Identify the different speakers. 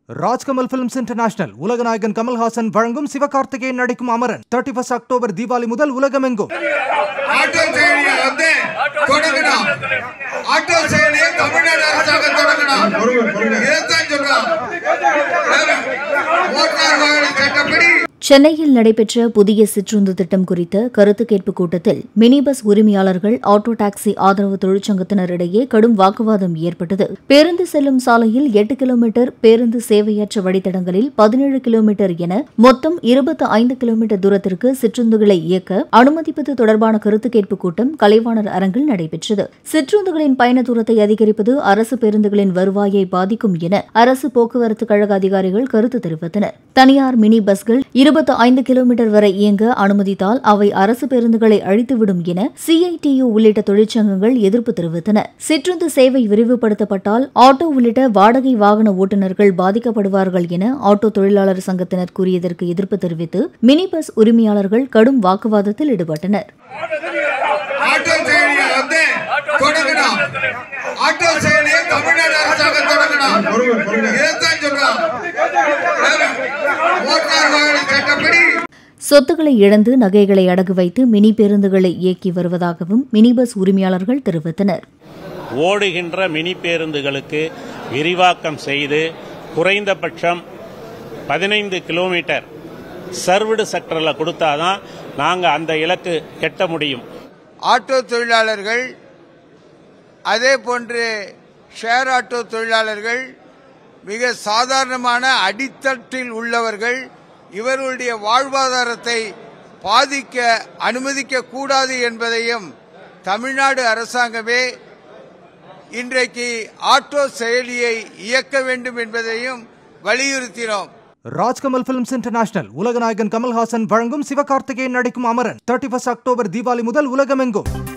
Speaker 1: Rajkamal films international உலகநாயகன் கமல்ஹாசன் வழங்கும் சிவகார்த்திகேயன் நடிக்கும் Amaran thirty first October Deepavali முதல் உலகமெங்கும்
Speaker 2: ஆட்டோ செயலியை வந்து தொடங்கணும் ஆட்டோ செயலியை தமிழ்நாடு அரசாங்கம் தொடங்கணும் இதைத்தான் சொல்றோம் மோட்டார் வாகன சட்டப்படி
Speaker 3: சென்னையில் நடைபெற்ற புதிய சிற்றுந்து திட்டம் குறித்த கருத்து கேட்பு கூட்டத்தில் மினி பஸ் உரிமையாளர்கள் ஆட்டோ டாக்ஸி ஆதரவு தொழிற்சங்கத்தினரிடையே கடும் வாக்குவாதம் ஏற்பட்டது பேருந்து செல்லும் சாலையில் எட்டு கிலோமீட்டர் பேருந்து சேவையற்ற வழித்தடங்களில் பதினேழு கிலோமீட்டர் என மொத்தம் இருபத்தி ஐந்து கிலோமீட்டர் தூரத்திற்கு சிற்றுந்துகளை இயக்க அனுமதிப்பது தொடர்பான கருத்து கேட்பு கூட்டம் கலைவாணர் அரங்கில் நடைபெற்றது சிற்றுந்துகளின் பயண தூரத்தை அதிகரிப்பது அரசு பேருந்துகளின் வருவாயை பாதிக்கும் என அரசு போக்குவரத்து கழக அதிகாரிகள் கருத்து தெரிவித்தனர் தனியார் மினி பஸ்கள் இருபத்தி ஐந்து கிலோமீட்டர் வரை இயங்க அனுமதித்தால் அவை அரசு பேருந்துகளை அழித்துவிடும் என சிஐடியு உள்ளிட்ட தொழிற்சங்கங்கள் எதிர்ப்பு தெரிவித்தன சிற்றுந்து சேவை விரிவுபடுத்தப்பட்டால் ஆட்டோ உள்ளிட்ட வாடகை வாகன ஓட்டுநர்கள் பாதிக்கப்படுவார்கள் என ஆட்டோ தொழிலாளர் சங்கத்தினர் கூறியதற்கு எதிர்ப்பு தெரிவித்து மினி பஸ் உரிமையாளர்கள் கடும் வாக்குவாதத்தில் ஈடுபட்டனர்
Speaker 2: ஆட்டோ செயலியை வந்து தொடங்கணும் ஆட்டோ செயலியை தமிழ்நாடு அரசாங்கம் தொடங்கணும் இதைத்தான் சொல்றோம் மோட்டார் வாகன சட்டப்படி
Speaker 3: சொத்துக்களை இழந்து நகைகளை அடகு வைத்து மினி பேருந்துகளை இயக்கி வருவதாகவும் மினி பஸ் உரிமையாளர்கள் தெரிவித்தனர்
Speaker 4: ஓடுகின்ற மினி பேருந்துகளுக்கு விரிவாக்கம் செய்து குறைந்தபட்சம் பதினைந்து கிலோமீட்டர் சர்வடு செக்டரில் கொடுத்தாதான் நாங்கள் அந்த இலக்கு எட்ட முடியும்
Speaker 2: ஆட்டோ தொழிலாளர்கள் அதே போன்று ஷேர் ஆட்டோ தொழிலாளர்கள் மிக சாதாரணமான அடித்தட்டில் உள்ளவர்கள் இவர்களுடைய வாழ்வாதாரத்தை பாதிக்க அனுமதிக்க கூடாது என்பதையும் தமிழ்நாடு அரசாங்கமே இன்றைக்கு ஆட்டோ செயலியை இயக்க வேண்டும் என்பதையும் வலியுறுத்தினோம்
Speaker 1: ராஜ்கமல் பிலிம்ஸ் இன்டர்நேஷனல் உலகநாயகன் கமல்ஹாசன் வழங்கும் சிவகார்த்திகேயன் நடிக்கும் Amaran thirty first October Deepavali முதல் உலகமெங்கும்